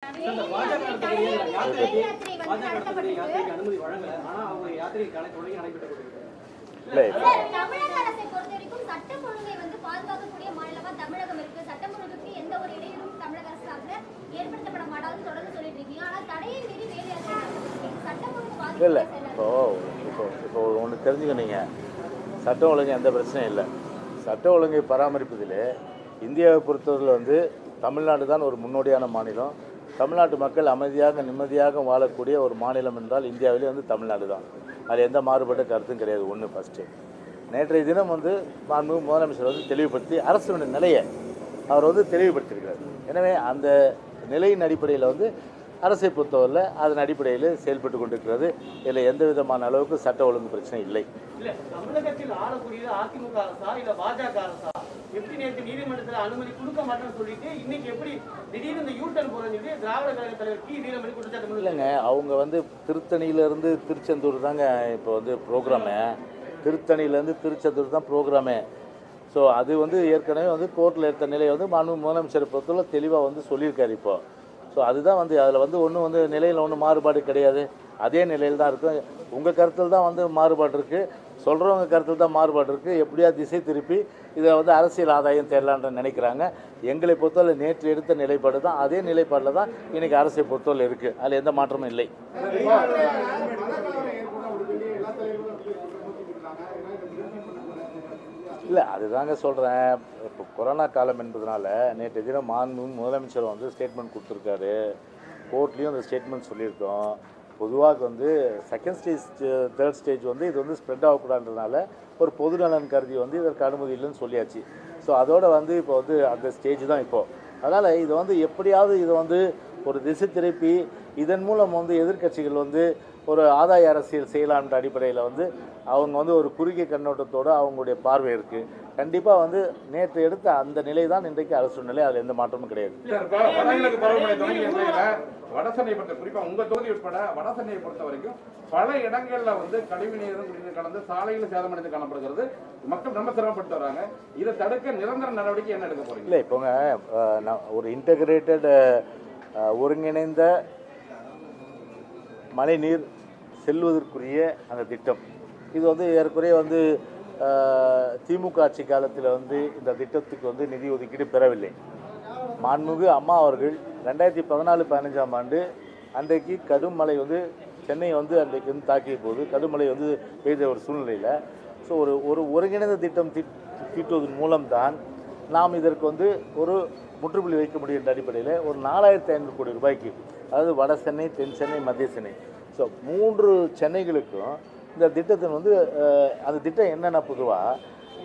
இந்த பாஜக நடத்தக்கூடிய யாத்திரைக்கு பாஜக நடத்தக்கூடிய யாத்திரைக்கு அனுமதி வழங்கல ஆனா அவங்க யாத்திரை காலை தொடங்கி நடைபெற்று கொண்டிருக்கிறது இல்லை சார், தமிழக அரசை பொறுத்த வரைக்கும் சட்டம் ஒழுங்கை வந்து பாதுகாக்கக்கூடிய மாநிலமா தமிழகம் இருக்கு சட்டம் ஒழுங்குக்கு எந்த ஒரு இடையூறும் தமிழக அரசு சார்பில் ஏற்படுத்தப்பட மாட்டாதுன்னு தொடர்ந்து சொல்லிட்டு இருக்கீங்க ஆனா தடையை மீறி வேலை யாத்திரை நடத்திட்டு சட்டம் ஒழுங்கு இல்லை பாதுகாக்க இப்போ இப்போ இப்போ ஒன்று தெரிஞ்சுக்கணுங்க சட்டம் ஒழுங்கு எந்த பிரச்சனையும் இல்லை சட்ட ஒழுங்கை பராமரிப்பதில் இந்தியாவை பொறுத்தவரையில் வந்து தமிழ்நாடு தான் ஒரு முன்னோடியான மாநிலம் தமிழ்நாட்டு மக்கள் அமைதியாக நிம்மதியாக வாழக்கூடிய ஒரு மாநிலம் என்றால் இந்தியாவிலே வந்து தமிழ்நாடு தான் அது எந்த மாறுபட்ட கருத்தும் கிடையாது ஒன்று ஃபஸ்ட்டு நேற்றைய தினம் வந்து மாண்பு முதலமைச்சர் வந்து தெளிவுபடுத்தி அரசுடைய நிலையை அவர் வந்து தெளிவுபடுத்தியிருக்கிறார் எனவே அந்த நிலையின் அடிப்படையில் வந்து அரசை பொறுத்தவரையில் அதன் அடிப்படையில் செயல்பட்டு கொண்டிருக்கிறது இதில் எந்த விதமான அளவுக்கு சட்ட ஒழுங்கு பிரச்சனை இல்லை இல்ல தமிழகத்தில் ஆளக்கூடியது அதிமுக அரசா இல்ல பாஜக அரசா எப்படி நேற்று நீதிமன்றத்துல அனுமதி கொடுக்க மாட்டேன்னு சொல்லிட்டு இன்னைக்கு எப்படி திடீர்னு இந்த யூட்டன் போறேன்னு திராவிட கழக தலைவர் கி வீரமணி குற்றச்சாட்டு முன்வைக்கிறார். இல்லைங்க அவங்க வந்து திருத்தணியிலேருந்து திருச்செந்தூர் தாங்க இப்போ வந்து ப்ரோக்ராமு திருத்தணியிலேருந்து திருச்செந்தூர் தான் ப்ரோக்ராமே ஸோ அது வந்து ஏற்கனவே வந்து கோர்ட்டில் எடுத்த நிலையை வந்து மாண்பு முதலமைச்சர் பொறுத்தவரை தெளிவாக வந்து சொல்லியிருக்காரு இப்போ ஸோ அதுதான் வந்து அதில் வந்து ஒன்றும் வந்து நிலையில் ஒன்றும் மாறுபாடு கிடையாது அதே நிலையில் தான் இருக்கும் உங்கள் கருத்தில் தான் வந்து மாறுபாடு இருக்குது சொல்கிறவங்க கருத்தில் தான் மாறுபாடு இருக்குது எப்படியா திசை திருப்பி இதை வந்து அரசியல் ஆதாயம் தேடலான்னு நினைக்கிறாங்க எங்களை பொறுத்தவரை நேற்று எடுத்த நிலைப்பாடு தான் அதே நிலைப்பாடில் தான் இன்றைக்கி அரசை பொறுத்தவரை இருக்குது அதில் எந்த மாற்றமும் இல்லை இல்லை அதுதாங்க சொல்கிறேன் இப்போ கொரோனா காலம் என்பதனால நேற்று தினம் மாண்பு முதலமைச்சர் வந்து ஸ்டேட்மெண்ட் கொடுத்துருக்காரு கோர்ட்லேயும் அந்த ஸ்டேட்மெண்ட் சொல்லியிருக்கோம் பொதுவாக வந்து செகண்ட் ஸ்டேஜ் தேர்ட் ஸ்டேஜ் வந்து இது வந்து ஸ்ப்ரெட் ஆகக்கூடாதுன்றதுனால ஒரு பொது நலன் கருதி வந்து இதற்கு அனுமதி இல்லைன்னு சொல்லியாச்சு ஸோ அதோட வந்து இப்போ வந்து அந்த ஸ்டேஜ் தான் இப்போது அதனால் இது வந்து எப்படியாவது இது வந்து ஒரு திசை திருப்பி இதன் மூலம் வந்து எதிர்க்கட்சிகள் வந்து ஒரு ஆதாய அரசியல் செய்யலான்ற அடிப்படையில் வந்து அவங்க வந்து ஒரு குறுகிய கண்ணோட்டத்தோடு அவங்களுடைய பார்வை இருக்குது கண்டிப்பாக வந்து நேற்று எடுத்த அந்த நிலை தான் இன்றைக்கு அரசு நிலை அதில் எந்த மாற்றமும் கிடையாது சார், இப்போ வடகிழக்கு பருவமழை தொடங்கிய நிலையில வடசென்னை பொறுத்த குறிப்பா உங்க தொகுதி உட்பட வடசென்னையை பொறுத்த வரைக்கும் பல இடங்கள்ல வந்து கழிவு நீரும் குடிநீர் கலந்து சாலையில் சேதமடைந்து காணப்படுகிறது மக்கள் ரொம்ப சிரமப்பட்டு வராங்க இதை தடுக்க நிரந்தர நடவடிக்கை என்ன எடுக்க போறீங்க இல்லை இப்போங்க அஹ், நான் ஒரு இன்டகிரேட்டட் ஒருங்கிணைந்த மழைநீர் செல்வதற்குரிய அந்த திட்டம் இது வந்து ஏறக்குறைய வந்து அஹ், திமுக ஆட்சி காலத்தில் வந்து இந்த திட்டத்துக்கு வந்து நிதி ஒதுக்கீடு பெறவில்லை மாண்புமிகு அம்மா அவர்கள் ரெண்டாயிரத்தி பதினாலு பதினஞ்சாம் ஆண்டு அன்றைக்கு கடும் மழை வந்து சென்னை வந்து அன்றைக்கு வந்து தாக்கிய போது கடும் மழை வந்து பெய்த ஒரு சூழ்நிலையில் ஸோ ஒரு ஒரு ஒருங்கிணைந்த திட்டம் தீ தீட்டுவதன் மூலம்தான் நாம் இதற்கு வந்து ஒரு முற்றுப்புள்ளி வைக்க முடியும் என்ற அடிப்படையில் ஒரு நாலாயிரத்தி ஐநூறு கோடி ரூபாய்க்கு அதாவது வட சென்னை தென் சென்னை மத்திய சென்னை ஸோ மூன்று சென்னைகளுக்கும் இந்த திட்டத்தின் வந்து அஹ், அந்த திட்டம் என்னென்ன பொதுவாக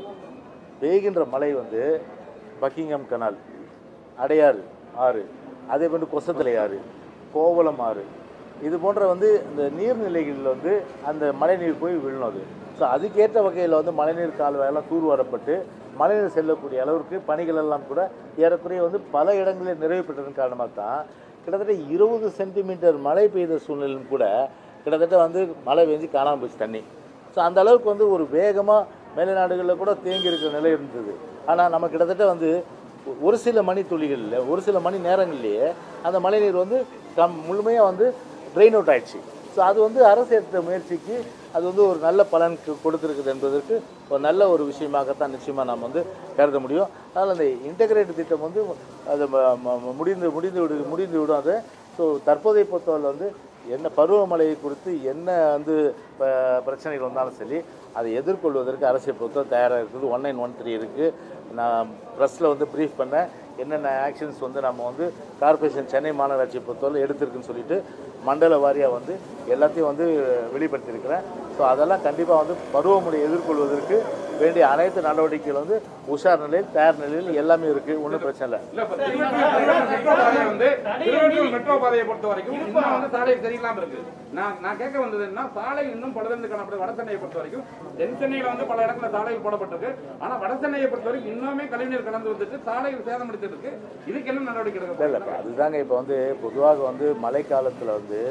பெய்கின்ற மழை வந்து பக்கிங்ஹாம் கனால் அடையாறு ஆறு அதே போன்று கொசத்தலை ஆறு கோவளம் ஆறு இது போன்ற வந்து இந்த நீர்நிலைகளில் வந்து அந்த மழைநீர் போய் விழணும் அது ஸோ அதுக்கேற்ற வகையில் வந்து மழைநீர் கால்வாயெல்லாம் தூர்வாரப்பட்டு மழைநீர் செல்லக்கூடிய அளவிற்கு பணிகள் எல்லாம் கூட ஏறக்குறைய வந்து பல இடங்களில் நிறைவு பெற்றதன் காரணமாக தான் கிட்டத்தட்ட இருபது சென்டிமீட்டர் மழை பெய்த சூழ்நிலையும் கூட கிட்டத்தட்ட வந்து மழை பெஞ்சு காணாமல் போச்சு தண்ணி ஸோ அந்த அளவுக்கு வந்து ஒரு வேகமாக மேலைநாடுகளில் கூட தேங்கி இருக்கிற நிலை இருந்தது ஆனால் நம்ம கிட்டத்தட்ட வந்து ஒ- ஒரு சில மணி துளிகளில் ஒரு சில மணி நேரங்கள்லேயே அந்த மழைநீர் வந்து கம் முழுமையாக வந்து ட்ரெயின் அவுட் ஆயிடுச்சு ஸோ அது வந்து அரசு எடுத்த முயற்சிக்கு அது வந்து ஒரு நல்ல பலன் கு- கொடுத்திருக்குது என்பதற்கு ஒரு நல்ல ஒரு விஷயமாகத்தான் நிச்சயமாக நாம் வந்து கருத முடியும் அதனால் அந்த இன்டகிரேட் திட்டம் வந்து அது ம- ம- முடிந்து முடிந்து விடு முடிந்து விடும் அது ஸோ தற்போதைய பொறுத்தவரை வந்து என்ன பருவமழையை குறித்து என்ன வந்து ப- பிரச்சனைகள் வந்தாலும் சரி அதை எதிர்கொள்வதற்கு அரசை பொறுத்தவரை தயாராக இருக்குது ஒன் நைன் ஒன் த்ரீ இருக்குது நான் ப்ரெஸ்ஸில் வந்து ப்ரீஃப் பண்ணேன் என்னென்ன ஆக்ஷன்ஸ் வந்து நம்ம வந்து கார்ப்பரேஷன் சென்னை மாநகராட்சியை பொறுத்தவரை எடுத்திருக்குன்னு சொல்லிட்டு மண்டல வாரியாக வந்து எல்லாத்தையும் வந்து வெளிப்படுத்தியிருக்கிறேன் ஸோ அதெல்லாம் கண்டிப்பாக வந்து பருவமழையை எதிர்கொள்வதற்கு வேண்டிய அனைத்து நடவடிக்கைகள் வந்து உஷார் நிலையில் தயார் நிலையில் எல்லாமே இருக்குது ஒன்றும் பிரச்சனை இல்லை இல்ல இப்ப திருவள்ளூர் மெட்ரோ பாதையை வந்து திருவள்ளூர் மெட்ரோ பாதையை பொறுத்த வரைக்கும் இன்னும் வந்து சாலை சரியில்லாம இருக்கு நான் நான் கேட்க வந்தது என்ன சாலை இன்னும் பழுதந்து காணப்படுது வட சென்னையை பொறுத்த வரைக்கும் தென் சென்னையில வந்து பல இடத்துல சாலைகள் போடப்பட்டிருக்கு ஆனா வட சென்னையை பொறுத்த வரைக்கும் இன்னுமே கழிவுநீர் கலந்து வந்துட்டு சாலைகள் சேதமடைத்து இருக்கு இதுக்கு என்ன நடவடிக்கை எடுக்க இல்லை இல்லை அதுதாங்க இப்போ வந்து பொதுவாக வந்து மழைக்காலத்தில் வந்து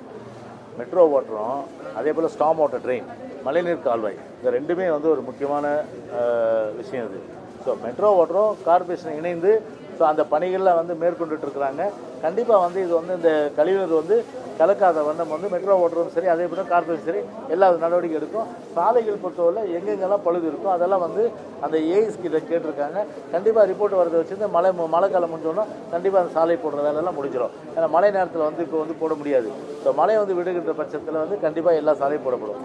மெட்ரோ ஓட்டுறோம் அதே போல் ஸ்டாம் வாட்டர் ட்ரெயின் மழைநீர் கால்வாய் இந்த ரெண்டுமே வந்து ஒரு முக்கியமான அஹ், விஷயம் இது ஸோ மெட்ரோ ஓட்டுறோம் கார்பரேஷன் இணைந்து ஸோ அந்த பணிகளில் வந்து மேற்கொண்டுட்டு இருக்கிறாங்க கண்டிப்பாக வந்து இது வந்து இந்த கழிவுநீர் வந்து கலக்காத வண்ணம் வந்து மெட்ரோ ஓட்டுறதும் சரி அதே போல கார்பரேஷன் சரி எல்லா நடவடிக்கை எடுக்கும் சாலைகள் பொறுத்தவரை எங்கெங்கெல்லாம் பழுது இருக்கோ அதெல்லாம் வந்து அந்த ஏஎஸ் கிட்ட கேட்டிருக்காங்க கண்டிப்பாக ரிப்போர்ட் வரதை வச்சு இந்த மழை மழை காலம் முடிஞ்சோன்னா கண்டிப்பாக அந்த சாலை போடுற வேலையெல்லாம் முடிஞ்சிடும் ஏன்னா மழை நேரத்தில் வந்து இப்போ வந்து போட முடியாது ஸோ மழை வந்து விடுகின்ற பட்சத்தில் வந்து கண்டிப்பாக எல்லா சாலையும் போடப்படும்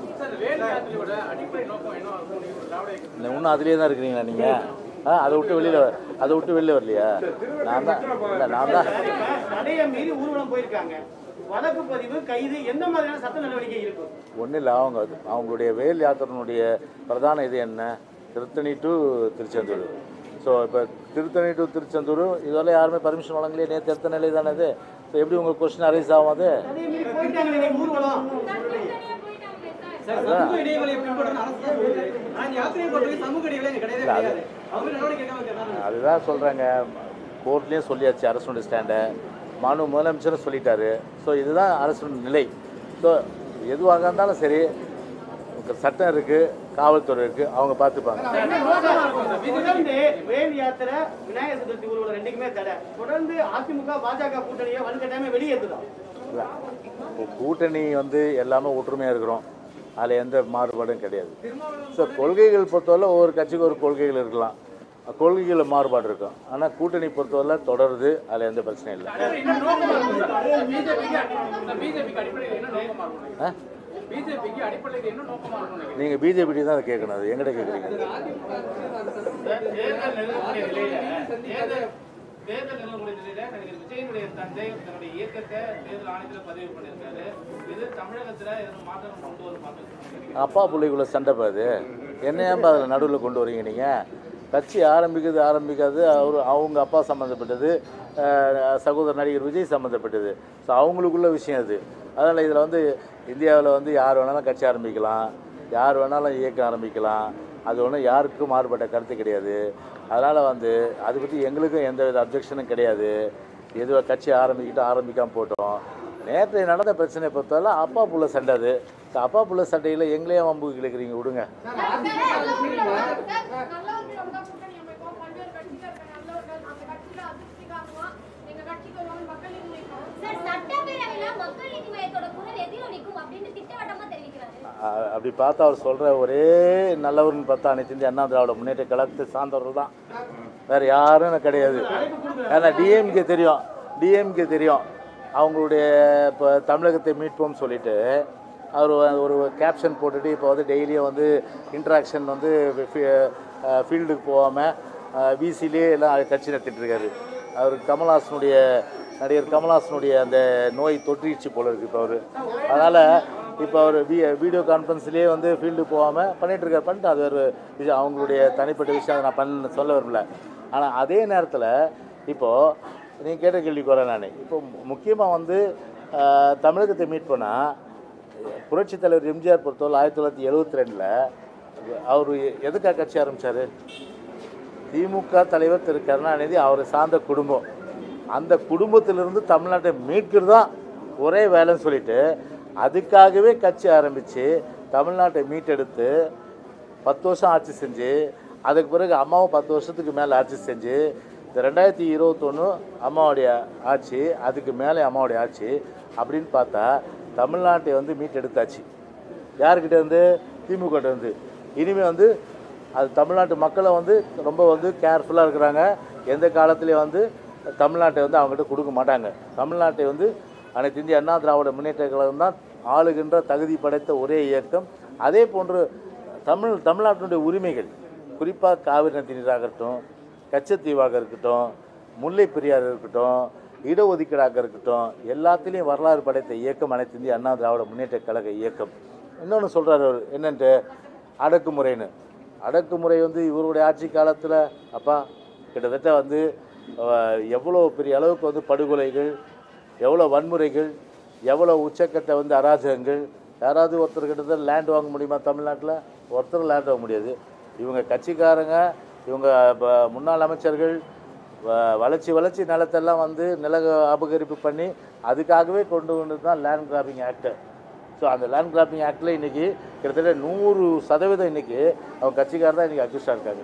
இல்லை, இன்னும் அதுலேயே தான் இருக்கிறீங்களா நீங்கள் ஆ அதை விட்டு வெளியில் அதை விட்டு வெளியில் வரலையா நான் தான் இல்லை நான் தான் தடையை மீறி ஊர்வலம் போயிருக்காங்க வழக்கு பதிவு கைது எந்த மாதிரியான சட்ட நடவடிக்கை இருக்கும் ஒன்றும் இல்லை அவங்க அது அவங்களுடைய வேல் யாத்திரனுடைய பிரதான இது என்ன திருத்தணி டு திருச்செந்தூர் ஸோ இப்போ திருத்தணி டு திருச்செந்தூர் இதெல்லாம் யாருமே பர்மிஷன் வழங்கலையே நேற்று எடுத்த நிலை தானே அது ஸோ எப்படி உங்களுக்கு கொஸ்டின் அரைஸ் ஆகும் அது தடையை மீறி போயிட்டாங்க இன்னைக்கு ஊர்வலம் சார், சமூக இடைவெளியை பின்பற்றணும் அரசு தான் சொல்லுது. ஆனா இந்த யாத்திரையை பொறுத்தவரைக்கும் சமூக இடைவெளி அங்க கிடையவே கிடையாது. அவங்க நடவடிக்கை எடுக்காம இருக்கிறதால அதுதான் சொல்கிறாங்க கோர்ட்லேயும் சொல்லியாச்சு அரசுடைய ஸ்டாண்டை மாண்பு முதலமைச்சரும் சொல்லிட்டாரு ஸோ இதுதான் அரசுடைய நிலை ஸோ எதுவாக இருந்தாலும் சரி சட்டம் இருக்குது காவல்துறை இருக்குது அவங்க பார்த்துப்பாங்க தொடர்ந்து வேல் யாத்திரை விநாயகர் சதுர்த்தி ஊர்வலம் ரெண்டுக்குமே தடை தொடர்ந்து அதிமுக பாஜக கூட்டணியை வலுக்கட்டாயமே வெளியேற்றுதான் இல்லை இப்போ கூட்டணி வந்து எல்லாமே ஒற்றுமையாக இருக்கிறோம் அதில் எந்த மாறுபாடும் கிடையாது ஸோ கொள்கைகள் பொறுத்தவரை ஒவ்வொரு கட்சிக்கு ஒரு கொள்கைகள் இருக்கலாம் கொள்கைகளில் மாறுபாடு இருக்கும் ஆனால் கூட்டணி பொறுத்தவரை தொடருது அதில் எந்த பிரச்சனையும் இல்லை பிஜேபிக்கு அடிப்படையில் என்ன நோக்கமா இருக்கும் ஆ பிஜேபிக்கு அடிப்படையில் என்ன நோக்கமா இருக்கும் நீங்கள் பிஜேபி தான் அதை கேட்கணும் அது எங்கிட்ட கேட்குறீங்க தேர்தல் நெருங்கக்கூடிய நிலையில தேர்தல் தேர்தல் நெருங்கக்கூடிய நிலையில நடிகர் விஜயனுடைய தந்தை தன்னுடைய இயக்கத்தை தேர்தல் ஆணையத்தில் பதிவு பண்ணியிருக்காரு இது தமிழகத்துல எதுவும் மாற்றம் கொண்டு வரும் மாற்றம் அப்பா பிள்ளைக்குள்ள சண்டை பாது என்ன ஏன்பா அதில் நடுவில் கொண்டு வரீங்க நீங்கள் கட்சி ஆரம்பிக்கிறது ஆரம்பிக்காது அவர் அவங்க அப்பா சம்மந்தப்பட்டது அஹ், சகோதரர் நடிகர் விஜய் சம்மந்தப்பட்டது ஸோ அவங்களுக்குள்ள விஷயம் அது அதனால் இதில் வந்து இந்தியாவில் வந்து யார் வேணாலும் கட்சி ஆரம்பிக்கலாம் யார் வேணாலும் இயக்கம் ஆரம்பிக்கலாம் அது ஒன்றும் யாருக்கும் மாறுபட்ட கருத்து கிடையாது அதனால் வந்து அதை பற்றி எங்களுக்கும் எந்த வித அப்ஜெக்ஷனும் கிடையாது எதுவோ கட்சி ஆரம்பிக்கிட்டு ஆரம்பிக்காமல் போட்டோம் நேற்று நடந்த பிரச்சனையை பொறுத்தவரை அப்பா புள்ள சண்டை அது இந்த அப்பா புள்ள சண்டையில் எங்களையே வம்புக்கு கிழக்கிறீங்க விடுங்க சார் சட்டப்பேரவையில மக்கள் நீதி மையத்தோட குரல் எதிரொலிக்கும் அப்படின்னு திட்டவட்டமா தெரிவிக்கிறாரு அ- அப்படி பார்த்தா அவர் சொல்கிற ஒரே நல்லவர்னு பார்த்தா அனைத்து இந்திய அண்ணா திராவிட முன்னேற்ற கழகத்தை சார்ந்தவர்கள் தான் வேறு யாரும் கிடையாது ஏன்னா டிஎம்கே தெரியும் டிஎம்கே தெரியும் அவங்களுடைய இப்போ தமிழகத்தை மீட்போம்னு சொல்லிட்டு அவர் வ- ஒரு கேப்ஷன் போட்டுட்டு இப்போ வந்து டெய்லியும் வந்து இன்ட்ராக்ஷன் வந்து ஃபீல்டுக்கு போகாமல் விசிலே எல்லாம் கட்சி நடத்திட்டு இருக்காரு அவர் கமல்ஹாசனுடைய நடிகர் கமல்ஹாசனுடைய அந்த நோய் தொற்றிடுச்சு போல இருக்கு இப்போ அவர் அதனால் இப்போ அவர் வீ வீடியோ கான்ஃபரன்ஸ்லேயே வந்து ஃபீல்டுக்கு போகாமல் பண்ணிட்டு இருக்காரு பண்ணிட்டு அது ஒரு விஷயம் அவங்களுடைய தனிப்பட்ட விஷயம் அதை நான் பண்ண சொல்ல விரும்பல ஆனால் அதே நேரத்தில் இப்போது நீங்கள் கேட்ட கேள்விக்கு வரேன் நான் இப்போ முக்கியமாக வந்து ஆஹ், தமிழகத்தை மீட் பண்ணால் புரட்சித் தலைவர் எம்ஜிஆர் பொறுத்தவரை ஆயிரத்தி தொள்ளாயிரத்தி எழுபத்தி ரெண்டில் அவர் எதுக்காக கட்சி ஆரம்பித்தார் திமுக தலைவர் திரு கருணாநிதி அவரை சார்ந்த குடும்பம் அந்த குடும்பத்திலிருந்து தமிழ்நாட்டை மீட்கிறது தான் ஒரே வேலைன்னு சொல்லிட்டு அதுக்காகவே கட்சி ஆரம்பித்து தமிழ்நாட்டை மீட்டெடுத்து பத்து வருஷம் ஆட்சி செஞ்சு அதுக்கு பிறகு அம்மாவும் பத்து வருஷத்துக்கு மேலே ஆட்சி செஞ்சு இந்த ரெண்டாயிரத்தி இருபத்தொன்று அம்மாவுடைய ஆட்சி அதுக்கு மேலே அம்மாவுடைய ஆட்சி அப்படின்னு பார்த்தா தமிழ்நாட்டை வந்து மீட்டெடுத்தாச்சு யார்கிட்ட இருந்து திமுக ட்ட இருந்து இனிமேல் வந்து அது தமிழ்நாட்டு மக்களை வந்து ரொம்ப வந்து கேர்ஃபுல்லாக இருக்கிறாங்க எந்த காலத்துலேயும் வந்து தமிழ்நாட்டை வந்து அவங்ககிட்ட கொடுக்க மாட்டாங்க தமிழ்நாட்டை வந்து அனைத்து இந்திய அண்ணா திராவிட முன்னேற்ற கழகம் தான் ஆளுகின்ற தகுதி படைத்த ஒரே இயக்கம் அதே போன்று தமிழ் தமிழ்நாட்டினுடைய உரிமைகள் குறிப்பாக காவிரி நதி நீராகட்டும் கச்சத்தீவாக இருக்கட்டும் முல்லை பெரியார் இருக்கட்டும் இடஒதுக்கீடாக இருக்கட்டும் எல்லாத்துலேயும் வரலாறு படைத்த இயக்கம் அனைத்து இந்திய அண்ணா திராவிட முன்னேற்ற கழக இயக்கம் இன்னொன்று சொல்கிறார் அவர் என்னன்ட்டு அடக்குமுறைன்னு அடக்குமுறை வந்து இவருடைய ஆட்சி காலத்தில் அப்பா கிட்டத்தட்ட வந்து அஹ், எவ்வளோ பெரிய அளவுக்கு வந்து படுகொலைகள் எவ்வளோ வன்முறைகள் எவ்வளோ உச்சக்கட்ட வந்து அராஜகங்கள் யாராவது ஒருத்தர் கிட்டத்தட்ட லேண்ட் வாங்க முடியுமா தமிழ்நாட்டில் ஒருத்தர் லேண்ட் வாங்க முடியாது இவங்க கட்சிக்காரங்க இவங்க ப- முன்னாள் அமைச்சர்கள் வ- வளர்ச்சி வளர்ச்சி நிலத்தெல்லாம் வந்து நில அபகரிப்பு பண்ணி அதுக்காகவே கொண்டு வந்தது தான் லேண்ட் கிராபிங் ஆக்ட் ஸோ அந்த லேண்ட் கிராபிங் ஆக்டில் இன்றைக்கி கிட்டத்தட்ட நூறு சதவீதம் இன்றைக்கி அவங்க கட்சிக்காரர் தான் இன்றைக்கி அக்யூஸ்டாக இருக்காங்க இன்றைக்கி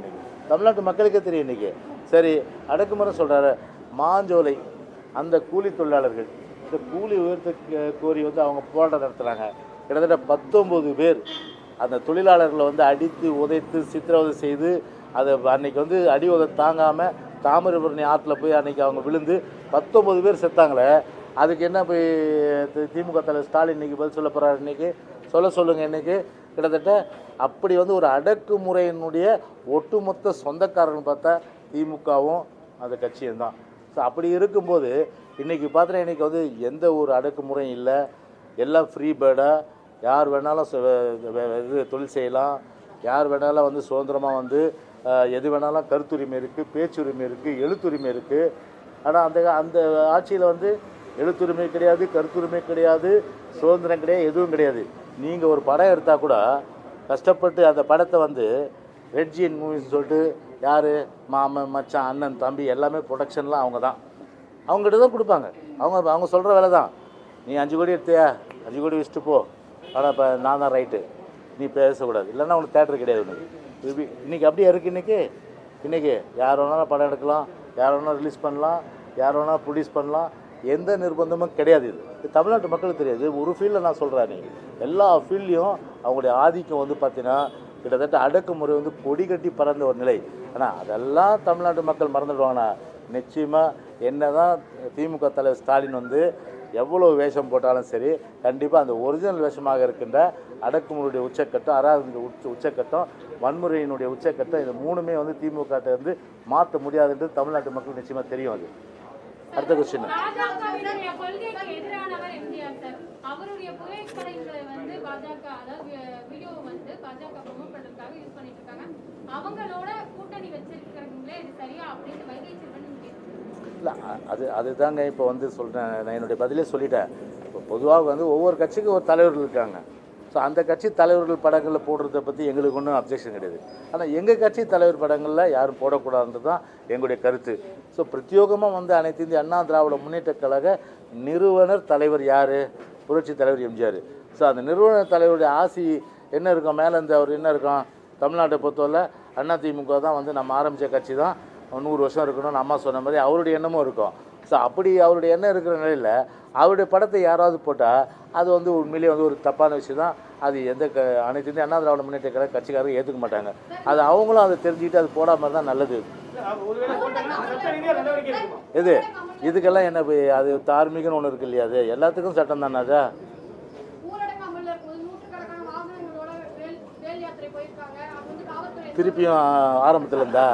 தமிழ்நாட்டு மக்களுக்கே தெரியும் இன்றைக்கி சரி அடக்குமுறை சொல்கிறாரு மாஞ்சோலை அந்த கூலி தொழிலாளர்கள் இந்த கூலி உயர்த்த க- கோரி வந்து அவங்க போராட்டம் நடத்துகிறாங்க கிட்டத்தட்ட பத்தொம்பது பேர் அந்த தொழிலாளர்களை வந்து அடித்து உதைத்து சித்திரவதை செய்து அதை அன்னைக்கு வந்து அடி உதை தாங்காமல் தாமிரபரணி ஆற்றுல போய் அன்னைக்கு அவங்க விழுந்து பத்தொம்பது பேர் செத்தாங்களே அதுக்கு என்ன போய் தி- திமுக தலைவர் ஸ்டாலின் இன்னைக்கு பதில் சொல்ல போகிறார் இன்னைக்கு சொல்ல சொல்லுங்கள் இன்னைக்கு கிட்டத்தட்ட அப்படி வந்து ஒரு அடக்குமுறையினுடைய ஒட்டுமொத்த சொந்தக்காரர்கள் பார்த்தா திமுகவும் அந்த கட்சியும் தான் ஸோ அப்படி இருக்கும்போது இன்றைக்கி பார்த்தீங்கன்னா இன்றைக்கி வந்து எந்த ஒரு அடக்குமுறையும் இல்லை எல்லாம் ஃப்ரீ பேர்டாக யார் வேணாலும் ச- வே- வே- இது தொழில் செய்யலாம் யார் வேணாலும் வந்து சுதந்திரமாக வந்து அஹ், எது வேணாலும் கருத்துரிமை இருக்குது பேச்சுரிமை இருக்குது எழுத்துரிமை இருக்குது ஆனால் அந்த அந்த ஆட்சியில் வந்து எழுத்துரிமை கிடையாது கருத்துரிமை கிடையாது சுதந்திரம் கிடையாது எதுவும் கிடையாது நீங்கள் ஒரு படம் எடுத்தால் கூட கஷ்டப்பட்டு அந்த படத்தை வந்து ரெட்ஜின் மூவிஸ் சொல்லிட்டு யார் மாமன் மச்சான் அண்ணன் தம்பி எல்லாமே ப்ரொடக்ஷன்லாம் அவங்க தான் அவங்ககிட்ட தான் கொடுப்பாங்க அவங்க அவங்க சொல்கிற வேலை தான் நீ அஞ்சு கோடி எடுத்தியா அஞ்சு கோடி வச்சுட்டு போ ஆனால் இப்போ நான் தான் ரைட்டு நீ பேசக்கூடாது இல்லைன்னா உனக்கு தேட்டர் கிடையாது உனக்கு இது இன்றைக்கி அப்படியே இருக்குது இன்றைக்கி இன்றைக்கி யார் வேணாலும் படம் எடுக்கலாம் யார் வேணாலும் ரிலீஸ் பண்ணலாம் யார் வேணாலும் ப்ரொடியூஸ் பண்ணலாம் எந்த நிர்பந்தமும் கிடையாது இது இது தமிழ்நாட்டு மக்களுக்கு தெரியாது ஒரு ஃபீல்டில் நான் சொல்கிறேன் நீ எல்லா ஃபீல்ட்லேயும் அவங்களுடைய ஆதிக்கம் வந்து பார்த்தீங்கன்னா கிட்டத்தட்ட அடக்குமுறை வந்து கொடி கட்டி பறந்த ஒரு நிலை ஆனால் அதெல்லாம் தமிழ்நாட்டு மக்கள் மறந்துடுவாங்கண்ணா நிச்சயமாக என்ன தான் திமுக தலைவர் ஸ்டாலின் வந்து எவ்வளோ வேஷம் போட்டாலும் சரி கண்டிப்பாக அந்த ஒரிஜினல் வேஷமாக இருக்கின்ற அடக்குமுறையுடைய உச்சக்கட்டம் அராஜக உச்ச உச்சக்கட்டம் வன்முறையினுடைய உச்சக்கட்டம் இது மூணுமே வந்து திமுக ட்ட வந்து மாற்ற முடியாதுன்றது தமிழ்நாட்டு மக்கள் நிச்சயமாக தெரியும் அது அடுத்த கொஸ்டின் பாஜகவினுடைய கொள்கைக்கு எதிரானவர் எம்ஜிஆர் சார் அவருடைய புகைப்படங்களை வந்து பாஜக அதாவது வீடியோ வந்து பாஜக ப்ரொமோட் பண்றதுக்காக யூஸ் பண்ணிட்டு இருக்காங்க அவங்களோட கூட்டணி வச்சிருக்கிறவங்களே இது சரியா அப்படின்னு வைகை செல்வன் கேட்கிறாங்க இல்லை அது அதுதாங்க இப்போ வந்து சொல்கிறேன் நான் என்னுடைய பதிலே சொல்லிட்டேன் இப்போ பொதுவாக வந்து ஒவ்வொரு கட்சிக்கும் ஒரு தலைவர்கள் இருக்காங்க ஸோ அந்த கட்சி தலைவர்கள் படங்களில் போடுறத பற்றி எங்களுக்கு ஒன்றும் அப்ஜெக்ஷன் கிடையாது ஆனால் எங்கள் கட்சி தலைவர் படங்களில் யாரும் போடக்கூடாதுன்றது தான் எங்களுடைய கருத்து ஸோ பிரத்யோகமாக வந்து அனைத்து இந்திய அண்ணா திராவிட முன்னேற்ற கழக நிறுவனர் தலைவர் யார் புரட்சி தலைவர் எம்ஜிஆர் ஸோ அந்த நிறுவனர் தலைவருடைய ஆசி என்ன இருக்கும் மேலே இருந்து அவர் என்ன இருக்கும் தமிழ்நாட்டை பொறுத்தவரை அதிமுக தான் வந்து நம்ம ஆரம்பித்த கட்சி தான் நூறு வருஷம் இருக்கணும்னு அம்மா சொன்ன மாதிரி அவருடைய எண்ணமும் இருக்கும் ஸோ அப்படி அவருடைய எண்ணம் இருக்கிற நிலையில் அவருடைய படத்தை யாராவது போட்டால் அது வந்து உண்மையிலேயே வந்து ஒரு தப்பான விஷயம் தான் அது எந்த க அனைத்து இந்திய அண்ணா திராவிட முன்னேற்ற கழக கட்சிக்காரரும் ஏற்றுக்க மாட்டாங்க அது அவங்களும் அதை தெரிஞ்சுக்கிட்டு அது போடாமல் தான் நல்லது ஒருவேளை போட்டாங்கன்னா சட்ட ரீதியா நடவடிக்கை எடுக்குமா எது இதுக்கெல்லாம் என்ன போய் அது தார்மீகன்னு ஒன்று இருக்கு இல்லையா அது எல்லாத்துக்கும் சட்டம் தானே அது ஊரடங்கு அமல்ல இருக்கும்போது நூற்றுக்கணக்கான வாகனங்களோட வேல் வேல் யாத்திரை போயிருக்காங்க அப்ப வந்து காவல்துறை திருப்பியும் ஆரம்பத்தில் இருந்தா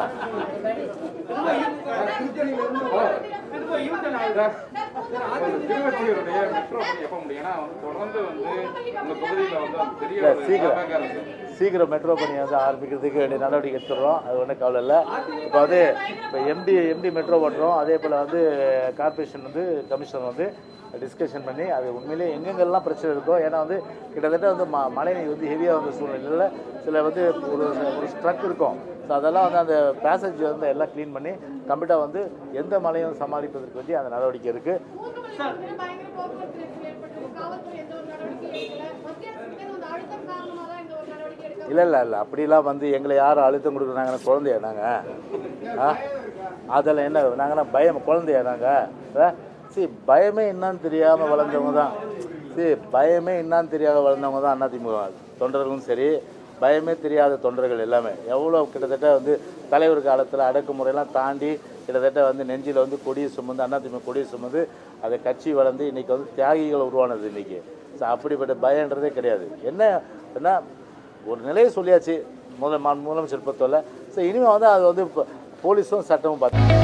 திரும்ப யூட்டன் ஆகுது திருவொற்றியூருடைய மெட்ரோ எப்போ முடியும் ஏன்னா வந்து தொடர்ந்து வந்து உங்க தொகுதியில வந்து அந்த பெரிய இல்லை ஒரு சீக்கிரம் வியாபாரம் இருக்கு. சீக்கிரம் மெட்ரோ பணி வந்து ஆரம்பிக்கிறதுக்கு வேண்டிய நடவடிக்கை எடுத்துடுறோம் அது ஒன்றும் கவலை இல்லை இப்போ வந்து இப்போ எம்டி எம்டி மெட்ரோ ஓட்டுறோம் அதே போல் வந்து கார்ப்பரேஷன் வந்து கமிஷனர் வந்து டிஸ்கஷன் பண்ணி அது உண்மையிலே எங்கெங்கெல்லாம் பிரச்சனை இருக்கோ ஏன்னா வந்து கிட்டத்தட்ட வந்து ம மழை நீர் வந்து ஹெவியாக வந்த சூழ்நிலையில் சில வந்து ஒரு ஒரு ஸ்ட்ரக் இருக்கும் ஸோ அதெல்லாம் வந்து அந்த பேசேஜ் வந்து எல்லாம் க்ளீன் பண்ணி கம்ப்ளீட்டாக வந்து எந்த மழையும் சமாளிப்பதற்கு வேண்டி அந்த நடவடிக்கை இருக்குது ஊர்வலத்தில் பயங்கர போக்குவரத்து நெரிசல் ஏற்பட்டிருக்கு காவல்துறை எந்த ஒரு நடவடிக்கையும் எடுக்கல மத்திய அரசு அந்த அழுத்தம் காரணமாக தான் இந்த ஒரு நடவடிக்கை எடுக்க இல்லை இல்லை இல்லை அப்படிலாம் வந்து எங்களை யார் அழுத்தம் கொடுக்குறாங்கன்னு குழந்தையா நாங்கள் ஆ அதில் என்ன நாங்கன்னா பயம் குழந்தையா நாங்கள் சரி பயமே என்னன்னு தெரியாமல் வளர்ந்தவங்க தான் சரி பயமே என்னன்னு தெரியாமல் வளர்ந்தவங்க தான் அதிமுக தொண்டர்களும் சரி பயமே தெரியாத தொண்டர்கள் எல்லாமே எவ்வளோ கிட்டத்தட்ட வந்து தலைவர் காலத்தில் அடக்குமுறையெல்லாம் தாண்டி கிட்டத்தட்ட வந்து நெஞ்சில் வந்து கொடியை சுமந்து அதிமுக கொடியை சுமந்து அதை கட்சி வளர்ந்து இன்றைக்கி வந்து தியாகிகள் உருவானது இன்றைக்கி ஸோ அப்படிப்பட்ட பயன்றதே கிடையாது என்ன என்ன ஒரு நிலையை சொல்லியாச்சு முதல் முதலமைச்சர் பொறுத்தவரை ஸோ இனிமேல் வந்து அது வந்து இப்போ போலீஸும் சட்டமும் பார்த்து